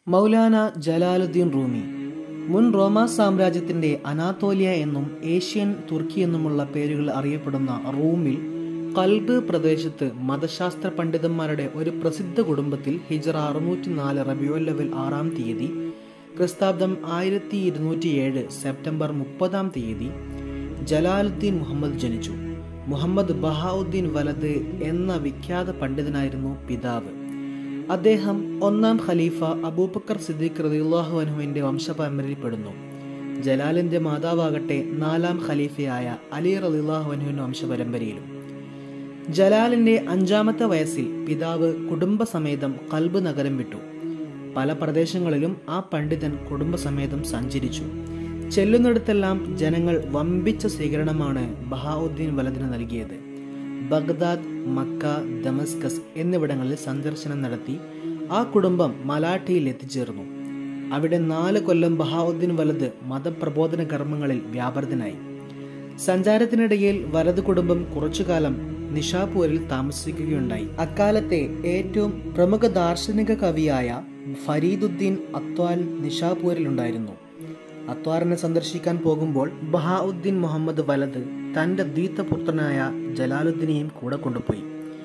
മൗലാന ജലാലുദ്ദീൻ റൂമി മുൻ റോമ സാമ്രാജ്യത്തിന്റെ അനാത്തോലിയ എന്നും ഏഷ്യൻ തുർക്കി എന്നുമുള്ള പേരുകൾ അറിയപ്പെടുന്ന റൂമിൽ കൽബ് പ്രദേശത്ത് മതശാസ്ത്ര പണ്ഡിതന്മാരുടെ ഒരു പ്രസിദ്ധ കുടുംബത്തിൽ ഹിജറ അറുന്നൂറ്റി നാല് റബിയുൽ ലെവൽ ആറാം തീയതി ക്രിസ്താബ്ദം ആയിരത്തി ഇരുന്നൂറ്റി ഏഴ് സെപ്റ്റംബർ മുപ്പതാം തീയതി ജലാലുദ്ദീൻ മുഹമ്മദ് ജനിച്ചു മുഹമ്മദ് ബഹാവുദ്ദീൻ വലത് എന്ന വിഖ്യാത പണ്ഡിതനായിരുന്നു പിതാവ് അദ്ദേഹം ഒന്നാം ഖലീഫ അബൂബക്കർ സിദ്ദീഖ് റളിയല്ലാഹു അൻഹുവിന്റെ വംശപരമ്പരയിൽപ്പെടുന്നു ജലാലിന്റെ മാതാവാകട്ടെ നാലാം ഖലീഫയായ അലി റളിയല്ലാഹു അൻഹുവിന്റെ വംശപരമ്പരയിലും ജലാലിന്റെ അഞ്ചാമത്തെ വയസ്സിൽ പിതാവ് കുടുംബസമേതം കൽബ് നഗരം വിട്ടു പല പ്രദേശങ്ങളിലും ആ പണ്ഡിതൻ കുടുംബസമേതം സഞ്ചരിച്ചു ചെല്ലുന്നിടത്തെല്ലാം ജനങ്ങൾ വമ്പിച്ച സ്വീകരണമാണ് ബഹാവുദ്ദീൻ വലദിന് നൽകിയത് ബഗ്ദാദ് മക്ക ദമസ്കസ് എന്നിവിടങ്ങളിൽ സന്ദർശനം നടത്തി ആ കുടുംബം മലാഠിയിൽ എത്തിച്ചേർന്നു അവിടെ നാല് കൊല്ലം ബഹാവുദ്ദീൻ വലത് മതപ്രബോധന കർമ്മങ്ങളിൽ വ്യാപൃതനായി സഞ്ചാരത്തിനിടയിൽ വലത് കുടുംബം കുറച്ചുകാലം നിഷാപൂരിൽ താമസിക്കുകയുണ്ടായി അക്കാലത്തെ ഏറ്റവും പ്രമുഖ ദാർശനിക കവിയായ ഫരീദുദ്ദീൻ അത്വാൽ നിഷാപൂരിലുണ്ടായിരുന്നു അത്വാറിനെ സന്ദർശിക്കാൻ പോകുമ്പോൾ ബഹാഉദ്ദീൻ മുഹമ്മദ് വലത് തന്റെ ദീത്തപുത്രനായ ജലാലുദ്ദീനെയും കൂടെ കൊണ്ടുപോയി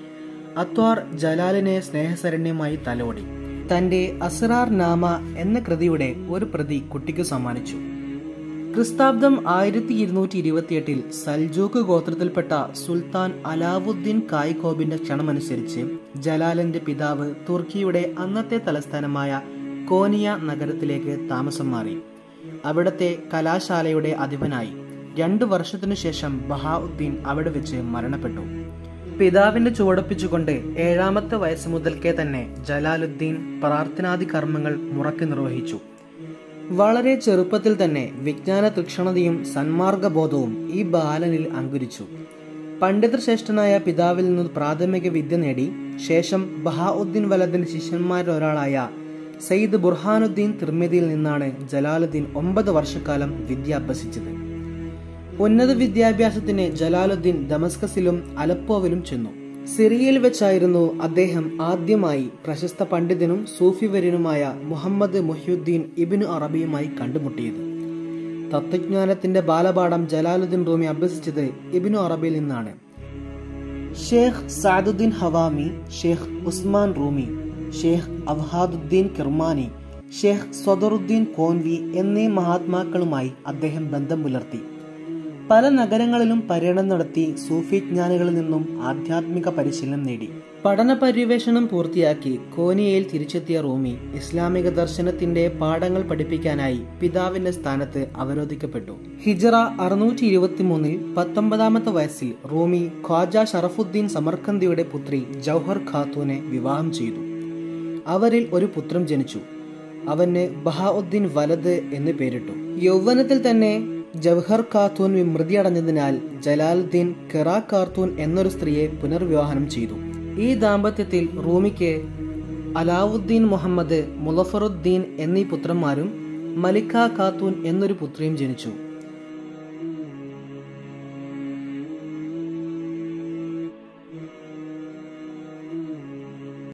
അത്വാർ ജലാലിനെ സ്നേഹസരണ്യമായി തലോടി തന്റെ അസ്റാർ നാമ എന്ന കൃതിയുടെ ഒരു പ്രതി കുട്ടിക്ക് സമ്മാനിച്ചു ക്രിസ്താബ്ദം ആയിരത്തി ഇരുന്നൂറ്റി ഇരുപത്തിയെട്ടിൽ സൽജൂക്ക് ഗോത്രത്തിൽപ്പെട്ട സുൽത്താൻ അലാവുദ്ദീൻ കായ്കോബിന്റെ ക്ഷണമനുസരിച്ച് ജലാലിന്റെ പിതാവ് തുർക്കിയുടെ അന്നത്തെ തലസ്ഥാനമായ കോനിയ നഗരത്തിലേക്ക് താമസം മാറി അവിടത്തെ കലാശാലയുടെ അധിപനായി രണ്ടു വർഷത്തിനു ശേഷം ബഹാഉദ്ദീൻ അവിടെ വെച്ച് മരണപ്പെട്ടു പിതാവിന്റെ ചുവടപ്പിച്ചുകൊണ്ട് ഏഴാമത്തെ വയസ്സ് മുതൽക്കേ തന്നെ ജലാലുദ്ദീൻ പ്രാർത്ഥനാദി കർമ്മങ്ങൾ മുറക്കി നിർവഹിച്ചു വളരെ ചെറുപ്പത്തിൽ തന്നെ വിജ്ഞാന തീക്ഷണതയും സന്മാർഗബോധവും ഈ ബാലനിൽ അങ്കുരിച്ചു പണ്ഡിതശ്രേഷ്ഠനായ പിതാവിൽ നിന്ന് പ്രാഥമിക വിദ്യ നേടി ശേഷം ബഹാഉദ്ദീൻ വലദിന്റെ ശിഷ്യന്മാരിൽ ഒരാളായ സയ്യിദ് ബുർഹാനുദ്ദീൻ തിർമിതിയിൽ നിന്നാണ് ജലാലുദ്ദീൻ ഒമ്പത് വർഷക്കാലം വിദ്യ അഭ്യസിച്ചത് ഉന്നത വിദ്യാഭ്യാസത്തിന് ജലാലുദ്ദീൻ ദമസ്കസിലും അലപ്പോവിലും ചെന്നു സിറിയയിൽ വെച്ചായിരുന്നു അദ്ദേഹം ആദ്യമായി പ്രശസ്ത പണ്ഡിതനും സൂഫിവര്യനുമായ മുഹമ്മദ് മുഹ്യുദ്ദീൻ ഇബിനു അറബിയുമായി കണ്ടുമുട്ടിയത് തത്വജ്ഞാനത്തിന്റെ ബാലപാഠം ജലാലുദ്ദീൻ റൂമി അഭ്യസിച്ചത് ഇബിനു അറബിയിൽ നിന്നാണ് ഷേഖ് സാദുദ്ദീൻ ഹവാമി ഷേഖ് ഉസ്മാൻ റൂമി ഷേഖ് അബ്ഹാദുദ്ദീൻ കിർമാനി ഷേഖ് സ്വദറുദ്ദീൻ കോൻവി എന്നീ മഹാത്മാക്കളുമായി അദ്ദേഹം ബന്ധം പുലർത്തി പല നഗരങ്ങളിലും പര്യടനം നടത്തി സൂഫി ജ്ഞാനികളിൽ നിന്നും ആധ്യാത്മിക പരിശീലനം നേടി പഠന പര്യവേഷണം പൂർത്തിയാക്കി കോനിയയിൽ തിരിച്ചെത്തിയ റൂമി ഇസ്ലാമിക ദർശനത്തിന്റെ പാഠങ്ങൾ പഠിപ്പിക്കാനായി പിതാവിന്റെ സ്ഥാനത്ത് അവരോധിക്കപ്പെട്ടു ഹിജറ അറുന്നൂറ്റി ഇരുപത്തി മൂന്നിൽ പത്തൊമ്പതാമത്തെ വയസ്സിൽ റൂമി ഖ്വാജ ഷറഫുദ്ദീൻ സമർക്കന്ദിയുടെ പുത്രി ജൗഹർ ഖാത്തൂനെ വിവാഹം ചെയ്തു അവരിൽ ഒരു പുത്രം ജനിച്ചു അവന് ബഹാഉദ്ദീൻ വലത് എന്ന് പേരിട്ടു യൗവനത്തിൽ തന്നെ ജവഹർ ഖാത്തൂൻ വിമൃതിയടഞ്ഞതിനാൽ ജലാലുദ്ദീൻ കെറ ഖാത്തൂൻ എന്നൊരു സ്ത്രീയെ പുനർവിവാഹനം ചെയ്തു ഈ ദാമ്പത്യത്തിൽ റൂമിക്ക് അലാവുദ്ദീൻ മുഹമ്മദ് മുലഫറുദ്ദീൻ എന്നീ പുത്രന്മാരും മലിക്ക ഖാത്തൂൻ എന്നൊരു പുത്രിയും ജനിച്ചു